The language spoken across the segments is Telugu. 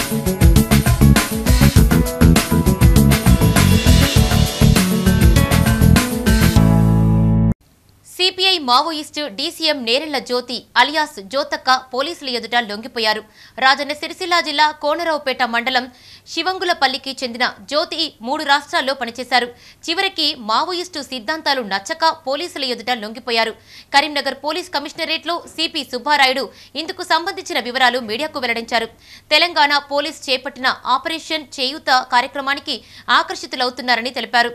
CPI Maoist DCM Nerella Jyothi alias Jyothakka పోలీసుల ఎదుట లొంగిపోయారు రాజన్న సిరిసిల్ల జిల్లా కోనరావుపేట మండలం శివంగులపల్లికి చెందిన జ్యోతి మూడు రాష్ట్రాల్లో పనిచేశారు చివరికి మావోయిస్టు సిద్ధాంతాలు నచ్చక పోలీసుల ఎదుట లొంగిపోయారు కరీంనగర్ పోలీస్ కమిషనరేట్లో సిపి సుబ్బారాయుడు ఇందుకు సంబంధించిన వివరాలు మీడియాకు వెల్లడించారు తెలంగాణ పోలీస్ చేపట్టిన ఆపరేషన్ చేయూత కార్యక్రమానికి ఆకర్షితులవుతున్నారని తెలిపారు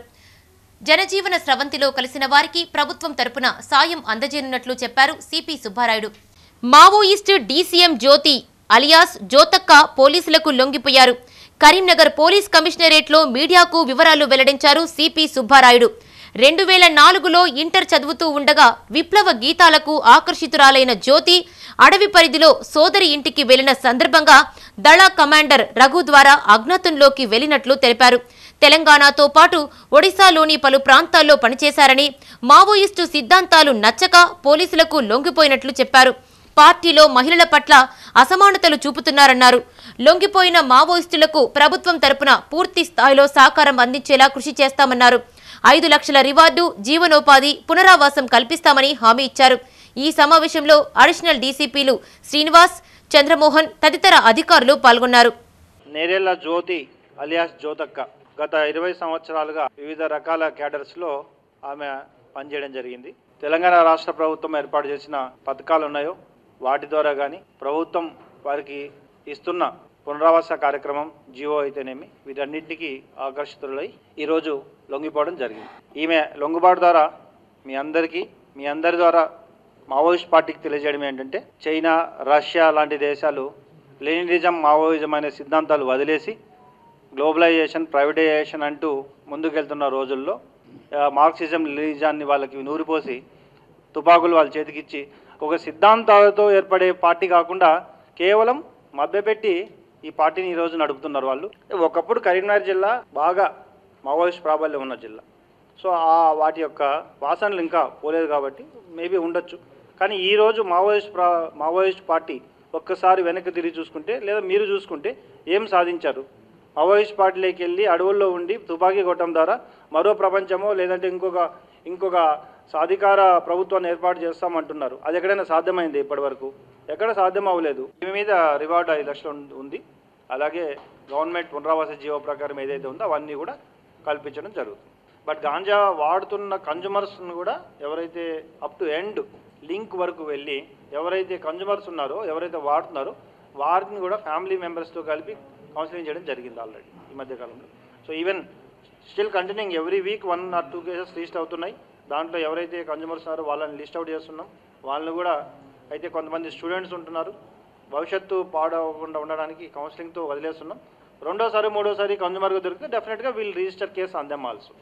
జనజీవన స్రవంతిలో కలిసిన వారికి ప్రభుత్వం తరపున సాయం అందజేయనున్నట్లు చెప్పారు CP Subbarayudu Maoist DCM Jyothi alias Jyothakka పోలీసులకు లొంగిపోయారు కరీంనగర్ పోలీస్ కమిషనరేట్లో మీడియాకు వివరాలు వెల్లడించారు సిపి సుబ్బారాయుడు రెండు వేల నాలుగులో ఇంటర్ చదువుతూ ఉండగా విప్లవ గీతాలకు ఆకర్షితురాలైన జ్యోతి అడవి పరిధిలో సోదరి ఇంటికి వెళ్లిన సందర్భంగా దళ కమాండర్ రఘు ద్వారా అజ్ఞాతంలోకి వెళ్లినట్లు తెలిపారు తెలంగాణతో పాటు ఒడిశాలోని పలు ప్రాంతాల్లో పనిచేశారని మావోయిస్టు సిద్ధాంతాలు నచ్చక పోలీసులకు లొంగిపోయినట్లు చెప్పారు పార్టీలో మహిళల పట్ల అసమానతలు చూపుతున్నారన్నారు లొంగిపోయిన మావోయిస్టులకు ప్రభుత్వం తరపున పూర్తి స్థాయిలో సహకారం అందించేలా కృషి చేస్తామన్నారు ఐదు లక్షల రివార్డు జీవనోపాధి పునరావాసం కల్పిస్తామని హామీ ఇచ్చారు ఈ సమావేశంలో అడిషనల్ డీసీపీలు శ్రీనివాస్ చంద్రమోహన్ తదితర అధికారులు పాల్గొన్నారు నేరేళ్ల జ్యోతి అలియాస్ జ్యోతక్క గత ఇరవై సంవత్సరాలుగా వివిధ రకాల క్యాడర్స్లో ఆమె పనిచేయడం జరిగింది తెలంగాణ రాష్ట్ర ప్రభుత్వం ఏర్పాటు చేసిన పథకాలు ఉన్నాయో వాటి ద్వారా కానీ ప్రభుత్వం వారికి ఇస్తున్న పునరావాస కార్యక్రమం జియో అయితేనేమి వీటన్నింటికి ఆకర్షితులై ఈరోజు లొంగిపోవడం జరిగింది ఈమె లొంగుబాటు ద్వారా మీ అందరికీ మీ అందరి ద్వారా మావోయిస్ట్ పార్టీకి తెలియజేయడం ఏంటంటే చైనా రష్యా లాంటి దేశాలు లెనినిజం మావోయిజం అనే సిద్ధాంతాలు వదిలేసి గ్లోబలైజేషన్ ప్రైవేటైజేషన్ అంటూ ముందుకెళ్తున్న రోజుల్లో ఆ, మార్క్సిజం లినిజాన్ని వాళ్ళకి నూరిపోసి తుపాకులు వాళ్ళ చేతికిచ్చి ఒక సిద్ధాంతాలతో ఏర్పడే పార్టీ కాకుండా కేవలం మభ్యపెట్టి ఈ పార్టీని ఈరోజు నడుపుతున్నారు వాళ్ళు ఒకప్పుడు కరీంనగర్ జిల్లా బాగా మావోయిస్ట్ ప్రాబల్యం ఉన్న జిల్లా సో ఆ వాటి యొక్క వాసనలు ఇంకా పోలేదు కాబట్టి మేబీ ఉండొచ్చు కానీ ఈరోజు మావోయిస్ట్ ప్రా మావోయిస్ట్ పార్టీ ఒక్కసారి వెనక్కి తిరిగి చూసుకుంటే లేదా మీరు చూసుకుంటే ఏం సాధించారు మావోయిస్ట్ పార్టీలోకి వెళ్ళి అడవుల్లో ఉండి తుపాకీ కొట్టడం ద్వారా మరో ప్రపంచమో లేదంటే ఇంకొక ఇంకొక సాధికార ప్రభుత్వాన్ని ఏర్పాటు చేస్తామంటున్నారు అది ఎక్కడైనా సాధ్యమైంది ఇప్పటివరకు ఎక్కడ సాధ్యం అవ్వలేదు దీని మీద రివార్డు ఐదు లక్షలు ఉం- ఉంది అలాగే గవర్నమెంట్ పునరావాస జీవో ప్రకారం ఏదైతే ఉందో అవన్నీ కూడా కల్పించడం జరుగుతుంది బట్ గాంజా వాడుతున్న కన్జ్యూమర్స్ను కూడా ఎవరైతే అప్ టు ఎండ్ లింక్ వరకు వెళ్ళి ఎవరైతే కన్జ్యూమర్స్ ఉన్నారో ఎవరైతే వాడుతున్నారో వారిని కూడా ఫ్యామిలీ మెంబర్స్తో కలిపి కౌన్సిలింగ్ చేయడం జరిగింది ఆల్రెడీ ఈ మధ్య కాలంలో so even still continuing every week one or two cases list అవుతున్నాయి దాంట్లో ఎవరైతే కన్జ్యూమర్స్ ఉన్నారో వాళ్ళని లిస్ట్ అవుట్ చేస్తున్నాం వాళ్ళని కూడా అయితే కొంతమంది స్టూడెంట్స్ ఉంటున్నారు భవిష్యత్తు పాడవకుండా ఉండడానికి కౌన్సిలింగ్తో వదిలేస్తున్నాం రెండోసారి మూడోసారి కన్జ్యూమర్గా దొరికితే డెఫినెట్గా వీళ్ళు register case on them also